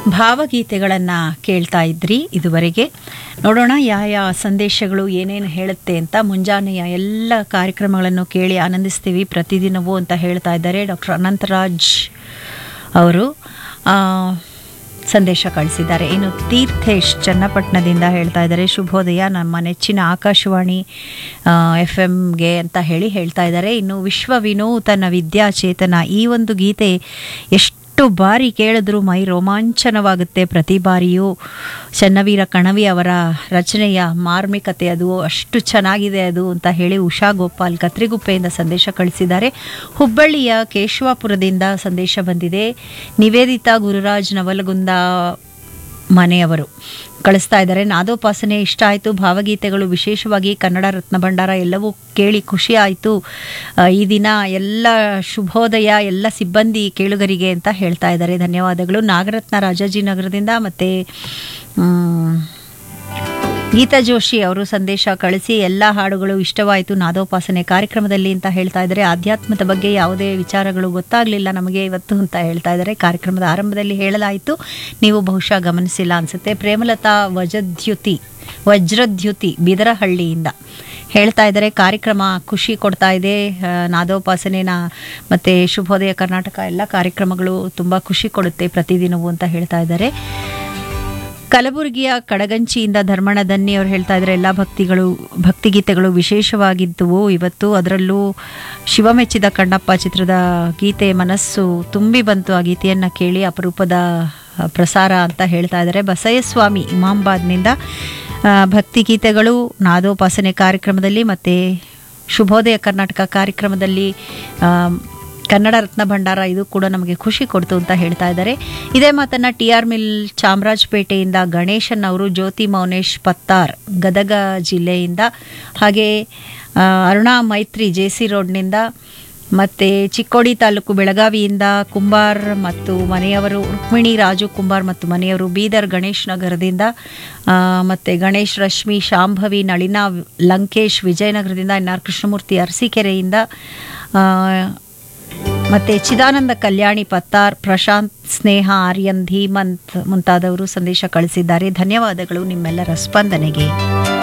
ಭಾವಗೀತೆಗಳನ್ನು ಕೇಳ್ತಾ ಇದ್ರಿ ಇದುವರೆಗೆ ನೋಡೋಣ ಯಾವ ಸಂದೇಶಗಳು ಏನೇನು ಹೇಳುತ್ತೆ ಅಂತ ಮುಂಜಾನೆಯ ಎಲ್ಲ ಕಾರ್ಯಕ್ರಮಗಳನ್ನು ಕೇಳಿ ಆನಂದಿಸ್ತೀವಿ ಪ್ರತಿದಿನವೂ ಅಂತ ಹೇಳ್ತಾ ಇದ್ದಾರೆ ಡಾಕ್ಟರ್ ಅನಂತರಾಜ್ ಅವರು ಆ, ಸಂದೇಶ ಕಳಿಸಿದ್ದಾರೆ ಇನ್ನು ತೀರ್ಥೇಶ್ ಚನ್ನಪಟ್ಟಣದಿಂದ ಹೇಳ್ತಾ ಇದ್ದಾರೆ ಶುಭೋದಯ ನಮ್ಮ ನೆಚ್ಚಿನ ಆಕಾಶವಾಣಿ ಎಫ್ ಎಮ್ಗೆ ಅಂತ ಹೇಳಿ ಹೇಳ್ತಾ ಇದ್ದಾರೆ ಇನ್ನು ವಿಶ್ವ ವಿನೂತನ ವಿದ್ಯಾಚೇತನ ಈ ಒಂದು ಗೀತೆ ಎಷ್ಟು ಬಾರಿ ಕೇಳಿದ್ರೂ ಮೈ ರೋಮಾಂಚನವಾಗುತ್ತೆ ಪ್ರತಿ ಬಾರಿಯೂ ಚನ್ನವೀರ ಕಣವಿ ಅವರ ರಚನೆಯ ಮಾರ್ಮಿಕತೆ ಅದು ಅಷ್ಟು ಚೆನ್ನಾಗಿದೆ ಅದು ಅಂತ ಹೇಳಿ ಉಷಾ ಗೋಪಾಲ್ ಕತ್ರಿಗುಪ್ಪೆಯಿಂದ ಸಂದೇಶ ಕಳಿಸಿದ್ದಾರೆ ಹುಬ್ಬಳ್ಳಿಯ ಕೇಶವಾಪುರದಿಂದ ಸಂದೇಶ ಬಂದಿದೆ ನಿವೇದಿತಾ ಗುರುರಾಜ್ ನವಲಗುಂದ ಮನೆಯವರು ಕಳಿಸ್ತಾ ಇದ್ದಾರೆ ನಾದೋಪಾಸನೆ ಇಷ್ಟ ಆಯಿತು ಭಾವಗೀತೆಗಳು ವಿಶೇಷವಾಗಿ ಕನ್ನಡ ರತ್ನ ಭಂಡಾರ ಎಲ್ಲವೂ ಕೇಳಿ ಖುಷಿ ಆಯಿತು ಈ ದಿನ ಎಲ್ಲ ಶುಭೋದಯ ಎಲ್ಲ ಸಿಬ್ಬಂದಿ ಕೇಳುಗರಿಗೆ ಅಂತ ಹೇಳ್ತಾ ಇದ್ದಾರೆ ಧನ್ಯವಾದಗಳು ನಾಗರತ್ನ ರಾಜಾಜಿನಗರದಿಂದ ಮತ್ತು ಗೀತಾ ಜೋಶಿ ಅವರು ಸಂದೇಶ ಕಳಿಸಿ ಎಲ್ಲ ಹಾಡುಗಳು ಇಷ್ಟವಾಯಿತು ನಾದೋಪಾಸನೆ ಕಾರ್ಯಕ್ರಮದಲ್ಲಿ ಅಂತ ಹೇಳ್ತಾ ಇದ್ದಾರೆ ಆಧ್ಯಾತ್ಮದ ಬಗ್ಗೆ ಯಾವುದೇ ವಿಚಾರಗಳು ಗೊತ್ತಾಗಲಿಲ್ಲ ನಮಗೆ ಇವತ್ತು ಅಂತ ಹೇಳ್ತಾ ಇದ್ದಾರೆ ಕಾರ್ಯಕ್ರಮದ ಆರಂಭದಲ್ಲಿ ಹೇಳಲಾಯಿತು ನೀವು ಬಹುಶಃ ಗಮನಿಸಿಲ್ಲ ಅನಿಸುತ್ತೆ ಪ್ರೇಮಲತಾ ವಜದ್ಯುತಿ ವಜ್ರದ್ಯುತಿ ಬಿದರಹಳ್ಳಿಯಿಂದ ಹೇಳ್ತಾ ಇದ್ದಾರೆ ಕಾರ್ಯಕ್ರಮ ಖುಷಿ ಕೊಡ್ತಾ ಇದೆ ಆ, ನಾದೋಪಾಸನೆನ ಮತ್ತು ಶುಭೋದಯ ಕರ್ನಾಟಕ ಎಲ್ಲ ಕಾರ್ಯಕ್ರಮಗಳು ತುಂಬ ಖುಷಿ ಕೊಡುತ್ತೆ ಪ್ರತಿದಿನವೂ ಅಂತ ಹೇಳ್ತಾ ಇದ್ದಾರೆ ಕಲಬುರಗಿಯ ಕಡಗಂಚಿಯಿಂದ ಧರ್ಮಣ ದನ್ನಿ ಅವರು ಹೇಳ್ತಾ ಇದ್ದಾರೆ ಎಲ್ಲ ಭಕ್ತಿಗಳು ಭಕ್ತಿಗೀತೆಗಳು ವಿಶೇಷವಾಗಿದ್ದವು ಇವತ್ತು ಅದರಲ್ಲೂ ಶಿವಮೆಚ್ಚಿದ ಕಣ್ಣಪ್ಪ ಚಿತ್ರದ ಗೀತೆ ಮನಸ್ಸು ತುಂಬಿ ಬಂತು ಆ ಗೀತೆಯನ್ನು ಕೇಳಿ ಅಪರೂಪದ ಆ, ಪ್ರಸಾರ ಅಂತ ಹೇಳ್ತಾ ಇದ್ದಾರೆ ಬಸಯ್ಯಸ್ವಾಮಿ ಇಮಾಂಬಾದ್ನಿಂದ ಆ, ಭಕ್ತಿಗೀತೆಗಳು ನಾದೋಪಾಸನೆ ಕಾರ್ಯಕ್ರಮದಲ್ಲಿ ಮತ್ತು ಶುಭೋದಯ ಕರ್ನಾಟಕ ಕಾರ್ಯಕ್ರಮದಲ್ಲಿ ಆ, ಕನ್ನಡ ರತ್ನ ಭಂಡಾರ ಇದು ಕೂಡ ನಮಗೆ ಖುಷಿ ಕೊಡ್ತು ಅಂತ ಹೇಳ್ತಾ ಇದ್ದಾರೆ ಇದೇ ಮಾತನ್ನ ಟಿ ಆರ್ ಮಿಲ್ ಚಾಮರಾಜಪೇಟೆಯಿಂದ ಗಣೇಶನ್ ಅವರು ಜ್ಯೋತಿ ಮೌನೇಶ್ ಪತ್ತಾರ್ ಗದಗ ಜಿಲ್ಲೆಯಿಂದ ಹಾಗೆ ಆ, ಅರುಣಾ ಮೈತ್ರಿ ಜೆ ಸಿ ರೋಡ್ನಿಂದ ಮತ್ತು ಚಿಕ್ಕೋಡಿ ತಾಲೂಕು ಬೆಳಗಾವಿಯಿಂದ ಕುಂಬಾರ್ ಮತ್ತು ಮನೆಯವರು ರುಕ್ಮಿಣಿ ರಾಜು ಕುಂಬಾರ್ ಮತ್ತು ಮನೆಯವರು ಬೀದರ್ ಗಣೇಶ್ ನಗರದಿಂದ ಮತ್ತು ಗಣೇಶ್ ರಶ್ಮಿ ಶಾಂಭವಿ ನಳಿನಾ ಲಂಕೇಶ್ ವಿಜಯನಗರದಿಂದ ಎನ್ ಆರ್ ಕೃಷ್ಣಮೂರ್ತಿ ಅರಸೀಕೆರೆಯಿಂದ ಆ, ಮತ್ತೆ ಚಿದಾನಂದ ಕಲ್ಯಾಣಿ ಪತ್ತಾರ್ ಪ್ರಶಾಂತ್ ಸ್ನೇಹ ಆರ್ಯನ್ ಧೀಮಂತ್ ಮುಂತಾದವರು ಸಂದೇಶ ಕಳಿಸಿದ್ದಾರೆ ಧನ್ಯವಾದಗಳು ನಿಮ್ಮೆಲ್ಲರ ಸ್ಪಂದನೆಗೆ